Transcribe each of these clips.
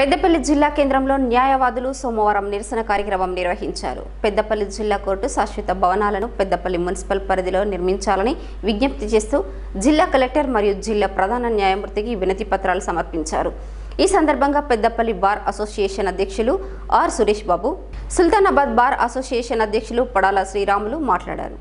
పెద్దపల్లి జిల్లా కేంద్రంలో న్యాయవాదులు సోమవారం నిరసన కార్యక్రమం నిర్వహించారు పెద్దపల్లి జిల్లా కోర్టు శాశ్వత భవనాలను పెద్దపల్లి మున్సిపల్ పరిధిలో నిర్మించాలని విజ్ఞప్తి చేస్తూ జిల్లా కలెక్టర్ మరియు జిల్లా ప్రధాన న్యాయమూర్తికి వినతి పత్రాలు సమర్పించారు ఈ సందర్భంగా పెద్దపల్లి బార్ అసోసియేషన్ అధ్యక్షులు R Suresh Babu Sultanabad bar association అధ్యక్షులు పడాల శ్రీరాములు మాట్లాడారు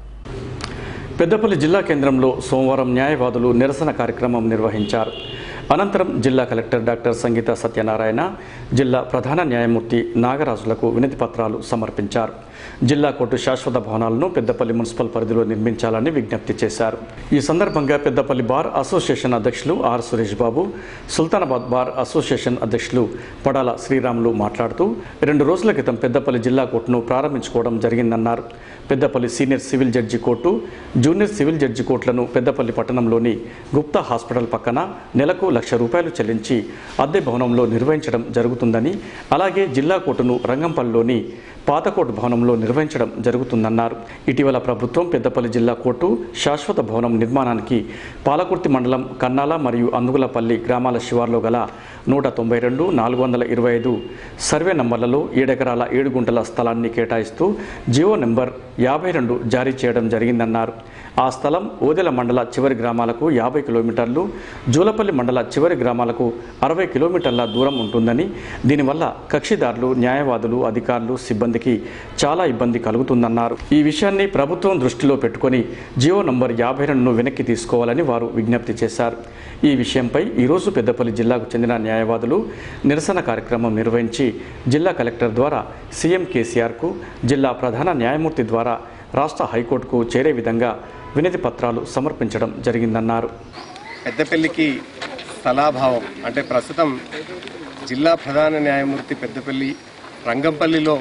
పెద్దపల్లి జిల్లా కేంద్రంలో సోమవారం న్యాయవాదులు నిరసన కార్యక్రమం నిర్వహించారు అనంతరం జిల్లా కలెక్టర్ డాక్టర్ సంగీత సత్యనారాయణ జిల్లా ప్రధాన న్యాయమూర్తి నాగరాజులకు వినతి పత్రాలు సమర్పించారు జిల్లా కోర్టు శాశ్వత భవనాలను పెద్దపల్లి మున్సిపల్ పరిధిలో నిర్మించాలని విజ్ఞప్తి చేశారు ఈ సందర్భంగా పెద్దపల్లి బార్ అసోసియేషన్ అధ్యక్షులు R Suresh Babu Sultanabad bar association అధ్యక్షులు పడాల శ్రీరాములు మాట్లాడుతూ రెండు రోజుల క్రితం పెద్దపల్లి జిల్లా కోర్టును ప్రారంభించుకోవడం జరిగిందన్నారు Peddapalli senior civil judge court junior civil judge కోర్టులను పెద్దపల్లి పట్టణంలోని గుప్తా హాస్పిటల్ పక్కన నెలకు లక్ష రూపాయలు చెల్లించి అద్దె భవనంలో నిర్వహించడం జరుగుతుందని అలాగే జిల్లా కోర్టును రంగంపల్లిలోని పాత కోర్టు భవనంలో నిర్వహించడం జరుగుతుందన్నారు ఇటీవల ప్రభుత్వం పెద్దపల్లి జిల్లా కోర్టు శాశ్వత భవనం నిర్మాణానికి పాలకుర్తి మండలం కన్నాల మరియు అందుగులపల్లి గ్రామాల శివార్లో గల నూట తొంభై రెండు నాలుగు వందల ఇరవై ఐదు సర్వే నంబర్లలో ఏడెకరాల ఏడు గుంటల స్థలాన్ని కేటాయిస్తూ జియో నెంబర్ యాభై రెండు జారీ చేయడం జరిగిందన్నారు ఆ స్థలం ఓదెల మండల చివరి గ్రామాలకు యాభై కిలోమీటర్లు జూలపల్లి మండల చివరి గ్రామాలకు అరవై కిలోమీటర్ల దూరం ఉంటుందని దీనివల్ల కక్షిదారులు న్యాయవాదులు అధికారులు సిబ్బందికి చాలా ఇబ్బంది కలుగుతుందన్నారు ఈ విషయాన్ని ప్రభుత్వం దృష్టిలో పెట్టుకొని జియో నంబర్ యాభై రెండును వెనక్కి తీసుకోవాలని వారు విజ్ఞప్తి చేశారు ఈ విషయంపై ఈరోజు పెద్దపల్లి జిల్లాకు చెందిన న్యాయవాదులు నిరసన కార్యక్రమం నిర్వహించి జిల్లా కలెక్టర్ ద్వారా సీఎం కేసీఆర్కు జిల్లా ప్రధాన న్యాయమూర్తి ద్వారా రాష్ట్ర హైకోర్టుకు చేరే విధంగా వినతి పత్రాలు సమర్పించడం జరిగిందన్నారు పెద్దపల్లికి స్థలాభావం అంటే ప్రస్తుతం జిల్లా ప్రధాన న్యాయమూర్తి పెద్దపల్లి రంగంపల్లిలో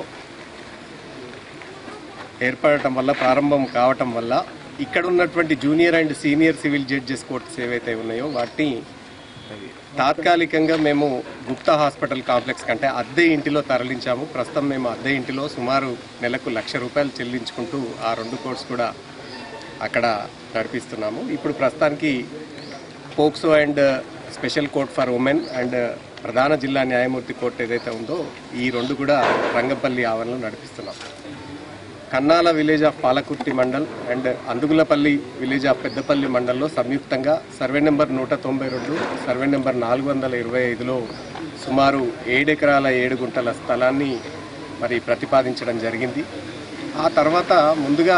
ఏర్పడటం వల్ల ప్రారంభం కావటం వల్ల ఇక్కడ ఉన్నటువంటి junior and senior civil judges courts ఏవైతే ఉన్నాయో వాటిని తాత్కాలికంగా మేము గుప్తా హాస్పిటల్ కాంప్లెక్స్ కంటే అద్దె ఇంటిలో తరలించాము ప్రస్తుతం మేము అద్దె ఇంటిలో సుమారు నెలకు లక్ష రూపాయలు చెల్లించుకుంటూ ఆ రెండు కోర్ట్స్ కూడా అక్కడ నడిపిస్తున్నాము ఇప్పుడు ప్రస్తుతానికి POCSO and special court for women and ప్రధాన జిల్లా న్యాయమూర్తి కోర్టు ఏదైతే ఉందో ఈ రెండు కూడా రంగపల్లి ఆవరణలో నడిపిస్తున్నాం Kannala village of Palakurthi mandal and Andugulapalli village of Peddapalli మండల్లో సంయుక్తంగా సర్వే నెంబర్ నూట తొంభై రెండు సర్వే నెంబర్ నాలుగు వందల ఇరవై ఐదులో సుమారు ఏడెకరాల ఏడు గుంటల స్థలాన్ని మరి ప్రతిపాదించడం జరిగింది ఆ తర్వాత ముందుగా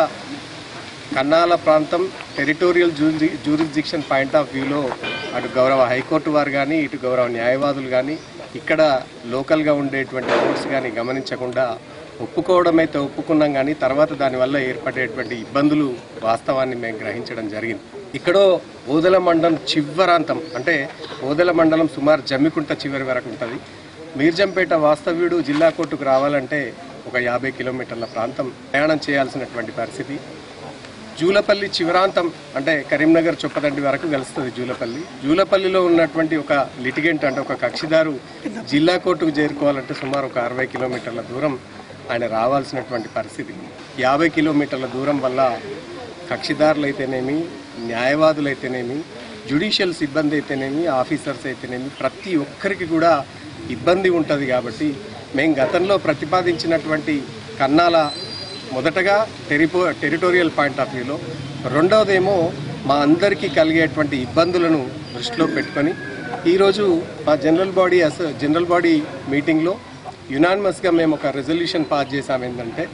కన్నాల ప్రాంతం టెరిటోరియల్ జూరి జూరిస్డిక్షన్ పాయింట్ ఆఫ్ వ్యూలో అటు గౌరవ హైకోర్టు వారు కానీ ఇటు గౌరవ న్యాయవాదులు కానీ ఇక్కడ లోకల్గా ఉండేటువంటి కోర్ట్స్ కానీ గమనించకుండా ఒప్పుకోవడం అయితే ఒప్పుకున్నాం కానీ తర్వాత దానివల్ల ఏర్పడేటువంటి ఇబ్బందులు వాస్తవాన్ని మేము గ్రహించడం జరిగింది ఇక్కడో ఓదల మండలం చివరాంతం అంటే ఓదల మండలం సుమారు జమ్మికుంట చివరి వరకు ఉంటుంది మీర్జంపేట వాస్తవ్యుడు జిల్లా కోర్టుకు రావాలంటే ఒక యాభై కిలోమీటర్ల ప్రాంతం ప్రయాణం చేయాల్సినటువంటి పరిస్థితి జూలపల్లి చివరాంతం అంటే కరీంనగర్ చొప్పదండి వరకు కలుస్తుంది జూలపల్లి జూలపల్లిలో ఉన్నటువంటి ఒక లిటిగెంట్ అంటే ఒక కక్షిదారు జిల్లా కోర్టుకు చేరుకోవాలంటే సుమారు ఒక అరవై కిలోమీటర్ల దూరం ఆయన రావాల్సినటువంటి పరిస్థితి యాభై కిలోమీటర్ల దూరం వల్ల కక్షిదారులు అయితేనేమి న్యాయవాదులు అయితేనేమి జ్యుడిషియల్ సిబ్బంది అయితేనేమి ఆఫీసర్స్ అయితేనేమి ప్రతి ఒక్కరికి కూడా ఇబ్బంది ఉంటుంది కాబట్టి మేము గతంలో ప్రతిపాదించినటువంటి కన్నాల మొదటగా టెరిపో టెరిటోరియల్ పాయింట్ ఆఫ్ వ్యూలో రెండవదేమో మా అందరికీ కలిగేటువంటి ఇబ్బందులను దృష్టిలో పెట్టుకొని ఈరోజు మా జనరల్ బాడీ అస జనరల్ బాడీ మీటింగ్లో యునానిమస్గా మేము ఒక రెజల్యూషన్ పాస్ చేశాం ఏంటంటే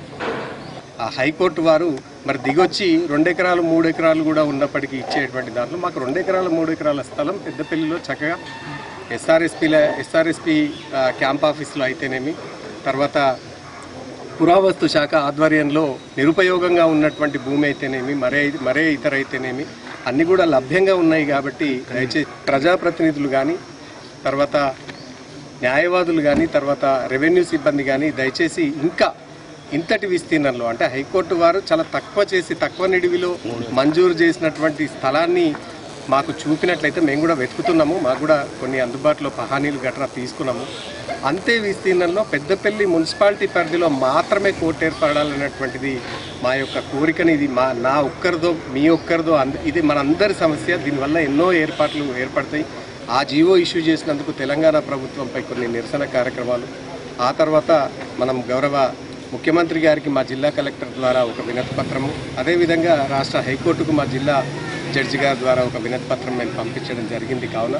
ఆ హైకోర్టు వారు మరి దిగొచ్చి రెండు ఎకరాలు మూడు ఎకరాలు కూడా ఉన్నప్పటికీ ఇచ్చేటువంటి దాంట్లో మాకు రెండు ఎకరాల మూడు ఎకరాల స్థలం పెద్దపల్లిలో చక్కగా ఎస్ఆర్ఎస్పీల ఎస్ఆర్ఎస్పీ క్యాంప్ ఆఫీస్లో అయితేనేమి తర్వాత పురావస్తు శాఖ ఆధ్వర్యంలో నిరుపయోగంగా ఉన్నటువంటి భూమి అయితేనేమి మరే మరే ఇతర అయితేనేమి అన్నీ కూడా లభ్యంగా ఉన్నాయి కాబట్టి దయచేసి ప్రజాప్రతినిధులు కానీ తర్వాత న్యాయవాదులు కానీ తర్వాత రెవెన్యూ సిబ్బంది కానీ దయచేసి ఇంకా ఇంతటి విస్తీర్ణంలో అంటే హైకోర్టు వారు చాలా తక్కువ చేసి తక్కువ నిడివిలో మంజూరు చేసినటువంటి స్థలాన్ని మాకు చూపినట్లయితే మేము కూడా వెతుకుతున్నాము మాకు కూడా కొన్ని అందుబాటులో పహానీలు గట్రా తీసుకున్నాము అంతే విస్తీర్ణంలో పెద్దపల్లి మున్సిపాలిటీ పరిధిలో మాత్రమే కోర్టు ఏర్పడాలన్నటువంటిది మా యొక్క కోరికని ఇది మా నా ఒక్కరిదో మీ ఒక్కరిదో అంద ఇది మనందరి సమస్య దీనివల్ల ఎన్నో ఏర్పాట్లు ఏర్పడతాయి ఆ జీవో ఇష్యూ చేసినందుకు తెలంగాణ ప్రభుత్వంపై కొన్ని నిరసన కార్యక్రమాలు ఆ తర్వాత మనం గౌరవ ముఖ్యమంత్రి గారికి మా జిల్లా కలెక్టర్ ద్వారా ఒక వినతి పత్రము అదేవిధంగా రాష్ట్ర హైకోర్టుకు మా జిల్లా జడ్జి గారి ద్వారా ఒక వినతి పత్రం మేము పంపించడం జరిగింది కావున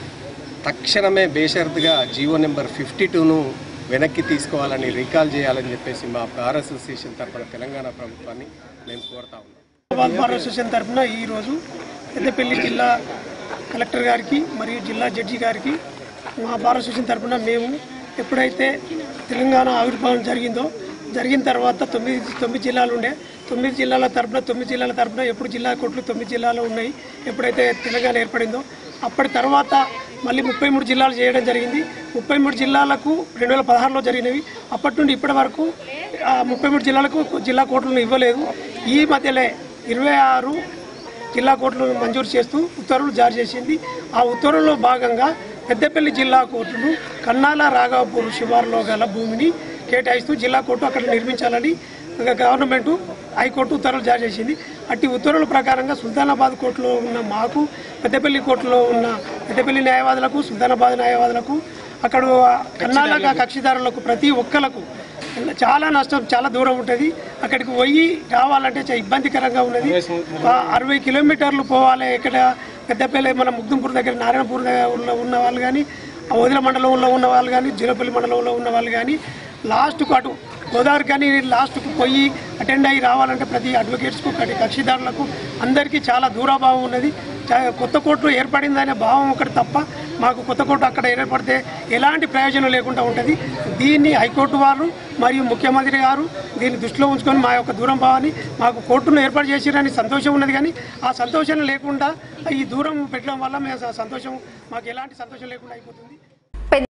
తక్షణమే బేషరతుగా జీవో నెంబర్ ఫిఫ్టీ టూను వెనక్కి తీసుకోవాలని రీకాల్ చేయాలని చెప్పేసి మా బార్ అసోసియేషన్ తరఫున తెలంగాణ ప్రభుత్వాన్ని మేము కోరుతా ఉన్నాం హైదరాబాద్ బార్ అసోసియేషన్ తరఫున ఈరోజు పెద్దపల్లి జిల్లా కలెక్టర్ గారికి మరియు జిల్లా జడ్జి గారికి మా బార్ అసోసియేషన్ తరఫున మేము ఎప్పుడైతే తెలంగాణ ఆవిర్భావం జరిగిందో జరిగిన తర్వాత తొమ్మిది తొమ్మిది జిల్లాలు ఉండే తొమ్మిది జిల్లాల తరఫున తొమ్మిది జిల్లాల తరఫున ఎప్పుడు జిల్లా కోర్టులు తొమ్మిది జిల్లాలు ఉన్నాయి ఎప్పుడైతే తెలంగాణ ఏర్పడిందో అప్పటి తర్వాత మళ్ళీ ముప్పై మూడు జిల్లాలు చేయడం జరిగింది ముప్పై మూడు జిల్లాలకు రెండు వేల పదహారులో జరిగినవి అప్పటి నుండి ఇప్పటి వరకు ఆ ముప్పై మూడు జిల్లాలకు జిల్లా కోర్టులను ఇవ్వలేదు ఈ మధ్యలో ఇరవై ఆరు జిల్లా కోర్టులను మంజూరు చేస్తూ ఉత్తర్వులు జారీ చేసింది ఆ ఉత్తర్వుల్లో భాగంగా పెద్దపల్లి జిల్లా కోర్టును కన్నాల రాఘవపూర్ శివారులో గల భూమిని కేటాయిస్తూ జిల్లా కోర్టు అక్కడ నిర్మించాలని గవర్నమెంట్ హైకోర్టు ఉత్తర్వులు జారీ చేసింది అట్టి ఉత్తర్వుల ప్రకారంగా సుల్తానాబాద్ కోర్టులో ఉన్న మాకు పెద్దపల్లి కోర్టులో ఉన్న పెద్దపల్లి న్యాయవాదులకు సుల్తానాబాద్ న్యాయవాదులకు అక్కడ కన్నాల కక్షిదారులకు ప్రతి ఒక్కలకు చాలా నష్టం చాలా దూరం ఉంటుంది అక్కడికి పోయి రావాలంటే చాలా ఇబ్బందికరంగా ఉన్నది ఆ అరవై కిలోమీటర్లు పోవాలి ఇక్కడ పెద్దపల్లి మన ముగ్దుంపూర్ దగ్గర నారాయణపూర్ దగ్గర ఉన్న ఉన్న వాళ్ళు కానీ ఆ వదిల మండలంలో ఉన్న వాళ్ళు కానీ జీలపల్లి మండలంలో ఉన్న వాళ్ళు కానీ లాస్ట్కు అటు గోదావరి కానీ లాస్ట్కు పోయి అటెండ్ అయ్యి రావాలంటే ప్రతి అడ్వకేట్స్కు ప్రతి కక్షిదారులకు అందరికీ చాలా దూరాభావం ఉన్నది చా- కొత్త కోర్టు ఏర్పడిందనే భావం ఒకటి తప్ప మాకు కొత్త కోర్టు అక్కడ ఏర్పడితే ఎలాంటి ప్రయోజనం లేకుండా ఉంటుంది దీన్ని హైకోర్టు వారు మరియు ముఖ్యమంత్రి గారు దీన్ని దృష్టిలో ఉంచుకొని మా యొక్క దూరం భావాన్ని మాకు కోర్టును ఏర్పాటు చేసిరని సంతోషం ఉన్నది కానీ ఆ సంతోషం లేకుండా ఈ దూరం పెట్టడం వల్ల మేము సంతోషం మాకు ఎలాంటి సంతోషం లేకుండా అయిపోతుంది